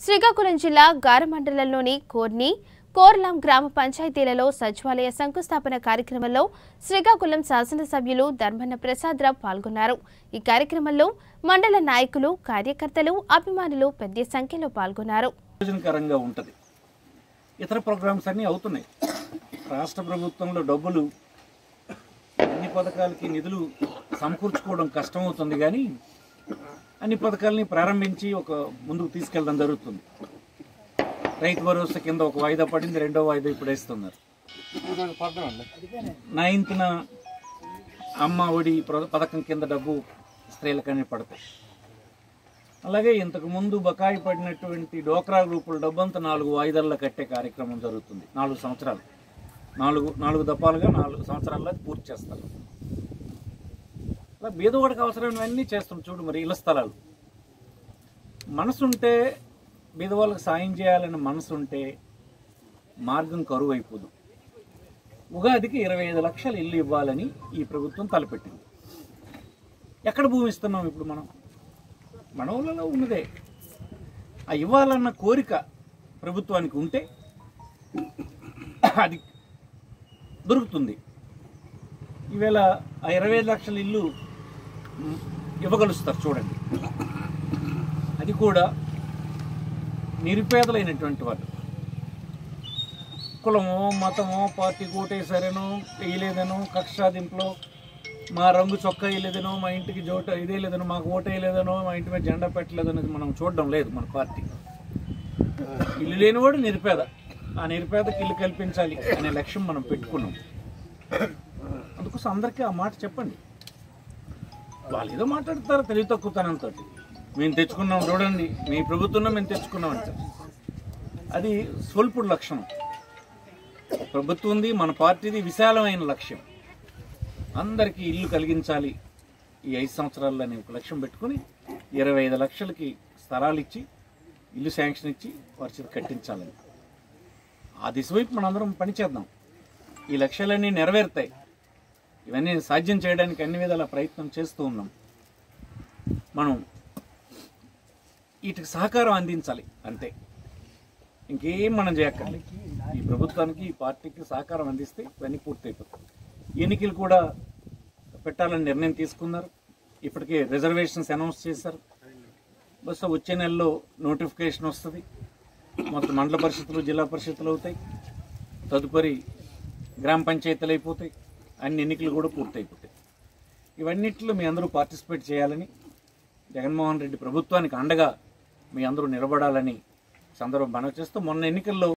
శ్రీకాకుళం జిల్లా గారమండలంలోని కోర్ని కోర్లాం గ్రామ పంచాయతీలలో సచివాలయ శంకుస్థాపన కార్యక్రమంలో శ్రీకాకుళం శాసనసభ్యులు ధర్మన్న ప్రసాదరావు పాల్గొన్నారు ఈ కార్యక్రమంలో మండల నాయకులు కార్యకర్తలు అభిమానులు పెద్ద సంఖ్యలో పాల్గొన్నారు ప్రయోజనకరంగా ఉంటుంది ఇతర ప్రోగ్రామ్స్ అన్నీ అవుతున్నాయి రాష్ట్ర ప్రభుత్వంలో డబ్బులు అన్ని పథకాలకి నిధులు సమకూర్చుకోవడం కష్టమవుతుంది కానీ అన్ని పథకాలని ప్రారంభించి ఒక ముందుకు తీసుకెళ్ళడం జరుగుతుంది రైతు భరోసా కింద ఒక వాయిదా పడింది రెండో వాయిదా ఇప్పుడు వేస్తున్నారు నైన్త్న అమ్మ ఒడి ప్ర- పథకం కింద డబ్బు స్త్రీలకనే పడతాయి అలాగే ఇంతకు ముందు బకాయి పడినటువంటి డోక్రా గ్రూపుల డబ్బంతా నాలుగు వాయిదాల్లో కట్టే కార్యక్రమం జరుగుతుంది నాలుగు సంవత్సరాలు నాలుగు నాలుగు దఫాలుగా నాలుగు సంవత్సరాల్లో అది పూర్తి చేస్తారు అలా బీదవాడికి అవసరమైనవన్నీ చేస్తాం చూడు మరి ఇళ్ల స్థలాలు మనసుంటే బీదవాళ్ళకి సాయం చేయాలనే మనసు ఉంటే మార్గం కరువు అయిపోదు ఉగాదికి ఇరవై ఐదు లక్షలు ఇల్లు ఇవ్వాలని ఈ ప్రభుత్వం తలపెట్టింది ఎక్కడ భూమి ఇస్తున్నాం ఇప్పుడు మనం మన ఊళ్ళలో ఉన్నదే ఆ ఇవ్వాలన్న కోరిక ప్రభుత్వానికి ఉంటే అది దొరుకుతుంది ఈవేళ ఆ ఇరవై ఐదు లక్షల ఇల్లు మ్, ఇవ్వగలుస్తారు చూడండి అది కూడా నిరుపేదలైనటువంటి వాళ్ళు కులమో మతమో పార్టీ కోటేశారనో వేయలేదనో కక్షాదింపులో మా రంగు చొక్కా వేయలేదనో మా ఇంటికి జోట ఇదే లేదనో మాకు ఓటు వేయలేదనో మా ఇంటి మీద జెండా పెట్టలేదనేది మనం చూడడం లేదు మన పార్టీ ఇల్లు లేనివాడు నిరుపేద ఆ నిరుపేదకి ఇల్లు కల్పించాలి అనే లక్ష్యం మనం పెట్టుకున్నాం అందుకోసం అందరికీ ఆ మాట చెప్పండి వాళ్ళు ఏదో మాట్లాడతారు తెలివి తక్కువతనంతో మేము తెచ్చుకున్నాం చూడండి మీ ప్రభుత్వంలో మేము తెచ్చుకున్నాం అంటారు అది స్వల్పుడు లక్షణం ప్రభుత్వం ఉంది మన పార్టీది విశాలమైన లక్ష్యం అందరికీ ఇల్లు కలిగించాలి ఈ ఐదు సంవత్సరాల్లో అనే ఒక లక్ష్యం పెట్టుకుని ఇరవై ఐదు లక్షలకి స్థలాలు ఇచ్చి ఇల్లు శాంక్షన్ ఇచ్చి వారి చేత కట్టించాలని ఆ దిశ వైపు మనందరం పనిచేద్దాం ఈ లక్ష్యాలన్నీ నెరవేరుతాయి ఇవన్నీ సాధ్యం చేయడానికి అన్ని విధాల ప్రయత్నం చేస్తూ ఉన్నాం మనం వీటికి సహకారం అందించాలి అంతే ఇంకేం మనం చేయక్కర్లేదు ఈ ప్రభుత్వానికి ఈ పార్టీకి సహకారం అందిస్తే ఇవన్నీ పూర్తయిపోతాయి ఎన్నికలు కూడా పెట్టాలని నిర్ణయం తీసుకున్నారు ఇప్పటికే రిజర్వేషన్స్ అనౌన్స్ చేశారు బస్ వచ్చే నెలలో నోటిఫికేషన్ వస్తుంది మొత్తం మండల పరిషత్తులు జిల్లా పరిషత్తులు అవుతాయి తదుపరి గ్రామ పంచాయతీలు అయిపోతాయి అన్ని ఎన్నికలు కూడా పూర్తయిపోతాయి ఇవన్నిట్లో మీ అందరూ పార్టిసిపేట్ చేయాలని జగన్మోహన్ రెడ్డి ప్రభుత్వానికి అండగా మీ అందరూ నిలబడాలని సందర్భం మనవి చేస్తూ మొన్న ఎన్నికల్లో